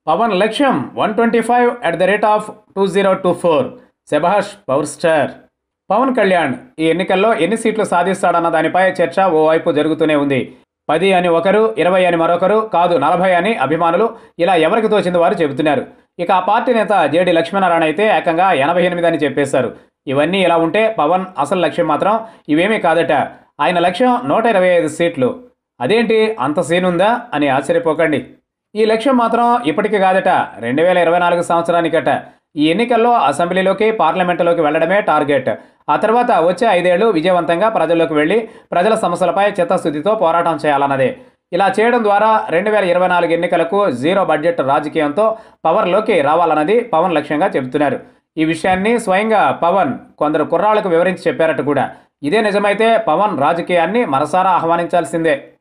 పవన్ లక్ష్యం one twenty five at the rate of two zero two four శభాష్ power star Pawan Kalyan ఈ ఎన్నికల్లో ఎన్ని సీట్లు సాధిస్తాడన్న దానిపై చర్చ ఓవైపు జరుగుతూనే ఉంది పది అని ఒకరు ఇరవై అని మరొకరు కాదు నలభై అని అభిమానులు ఇలా ఎవరికి తోచింది వారు చెబుతున్నారు ఇక ఆ పార్టీ నేత జేడి లక్ష్మీనారాయణ అయితే ఏకంగా ఎనభై ఎనిమిది అని చెప్పేశారు ఇవన్నీ ఇలా ఉంటే పవన్ అసలు లక్ష్యం మాత్రం ఇవేమీ కాదట ఆయన లక్ష్యం నూట ఇరవై ఐదు సీట్లు అదేంటి అంత సీన్ ఉందా అని ఆశ్చర్యపోకండి ఈ లక్ష్యం మాత్రం ఇప్పటికీ కాదట రెండు వేల ఇరవై నాలుగు సంవత్సరానికట ఈ ఎన్నికల్లో అసెంబ్లీలోకి పార్లమెంటులోకి వెళ్లడమే టార్గెట్ ఆ తర్వాత వచ్చే ఐదేళ్లు విజయవంతంగా ప్రజల్లోకి వెళ్లి ప్రజల సమస్యలపై చిత్తశుద్ధితో పోరాటం చేయాలన్నదే ఇలా చేయడం ద్వారా రెండు వేల ఇరవై నాలుగు ఎన్నికలకు జీరో బడ్జెట్ రాజకీయంతో పవర్లోకి రావాలన్నది పవన్ లక్ష్యంగా చెబుతున్నారు ఈ విషయాన్ని స్వయంగా పవన్ కొందరు కుర్రాళ్లకు వివరించి చెప్పారట కూడా ఇదే నిజమైతే పవన్ రాజకీయాన్ని మనసారా ఆహ్వానించాల్సిందే